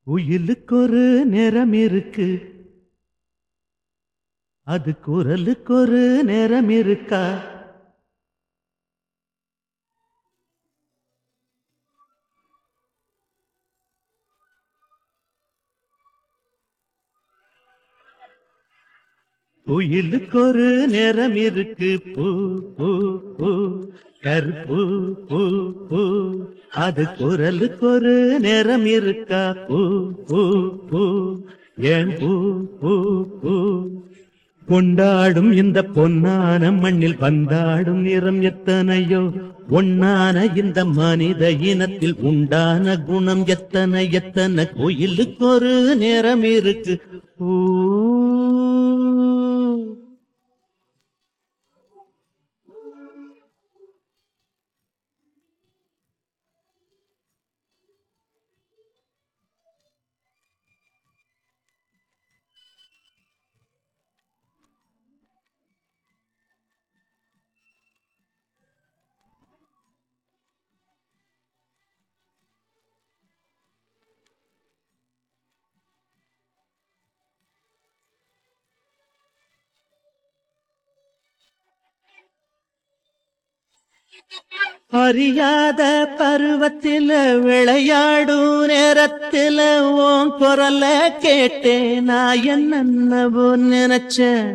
உயிலுக்கு ஒரு நிறம் இருக்கு அது குரலுக்கு ஒரு நிறம் இருக்கா உயிலுக்கு ஒரு நிறம் இருக்கு பூ பூ பூ கருப்பு பூ பூ அது குரலுக்கு ஒரு நிறம் இருக்கா பூ பூ பூ ஏன் பூ பூ பூ கொண்டாடும் இந்த பொன்னான மண்ணில் வந்தாடும் நிறம் எத்தனையோ ஒன்னான இந்த மனித இனத்தில் உண்டான குணம் எத்தனை எத்தனை கோயிலுக்கு ஒரு நிறம் இருக்கு ஊ அறியாத பருவத்தில விளையாடும் நேரத்தில உன் குரல கேட்டேன் நான் என்னவோ நினைச்சேன்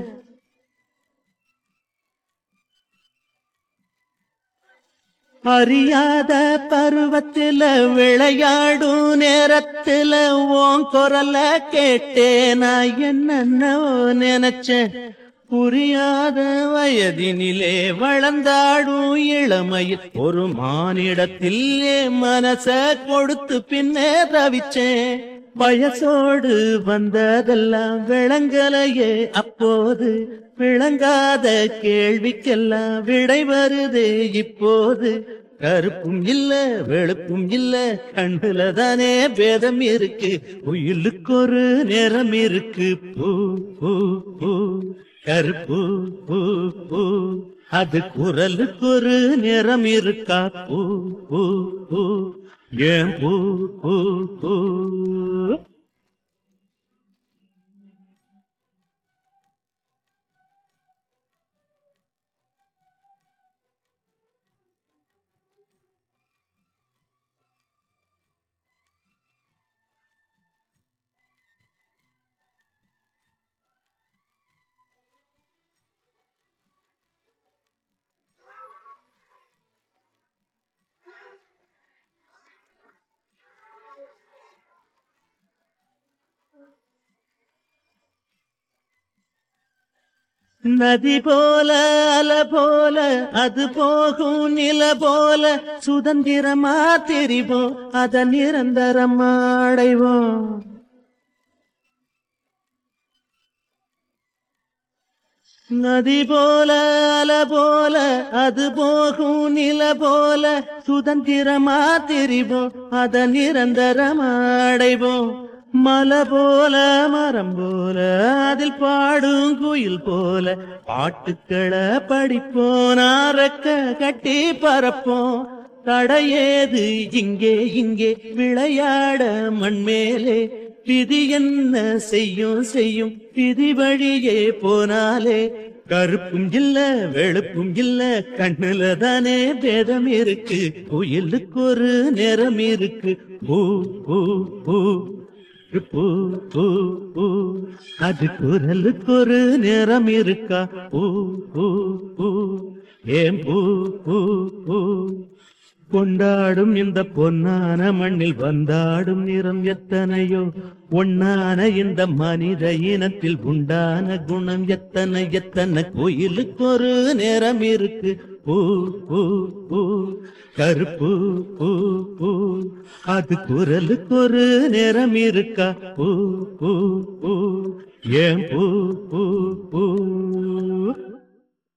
அறியாத பருவத்தில விளையாடும் நேரத்தில உன் குரல கேட்டேன் நான் என்னவோ நினைச்சேன் புரியாத வயதினிலே வளர்ந்தாடும் இளமையில் ஒரு மானிடத்தில் என் மனச கொடுத்து பின்னே தவிச்சேன் வயசோடு வந்ததெல்லாம் விளங்கலையே அப்போது விளங்காத கேள்விக்கெல்லாம் விடை வருது இப்போது கருப்பும் இல்ல வெளுப்பும் இல்ல கண்ணுல தானே பேதம் இருக்கு உயிலுக்கு ஒரு நிறம் இருக்கு பூ பூ பூ கருப்பு பூ பூ அது குரலுக்கு ஒரு நிறம் இருக்கா பூ பூ பூ ஏன் பூ பூ பூ நதி போல அல போல அது போகும் நில போல சுதந்திரமா தெரிவோம் அத நிரந்தரமா அடைவோம் நதி போல அல போல அது போகும் நில போல சுதந்திரமா தெரிவோம் அத நிரந்தரமா அடைவோம் மலை போல மரம் போல அதில் பாடும் குயில் போல பாட்டுக்களை படிப்போம் நாரக்க கட்டி பறப்போம் தடையேது இங்கே இங்கே விளையாட மண்மேலே விதி என்ன செய்யும் செய்யும் விதி வழியே போனாலே கருப்பும் இல்ல வெளுப்பும் இல்ல கண்ணுல தானே பேதம் இருக்கு குயிலுக்கு ஒரு நிறம் இருக்கு பூ பூ பூ பூ பூ பூ அது குரலுக்கு ஒரு நிறம் இருக்கா பூ பூ பூ ஏன் பூ பூ பூ கொண்டாடும் இந்த பொன்னான மண்ணில் வந்தாடும் நிறம் எத்தனையோ ஒன்னான இந்த மனித இனத்தில் உண்டான குணம் எத்தனை எத்தனை கோயிலுக்கு ஒரு நிறம் இருக்கு பூ பூ பூ கருப்பு பூ பூ அது குரலுக்கு ஒரு நிறம் இருக்கா பூ பூ பூ ஏன் பூ பூ பூ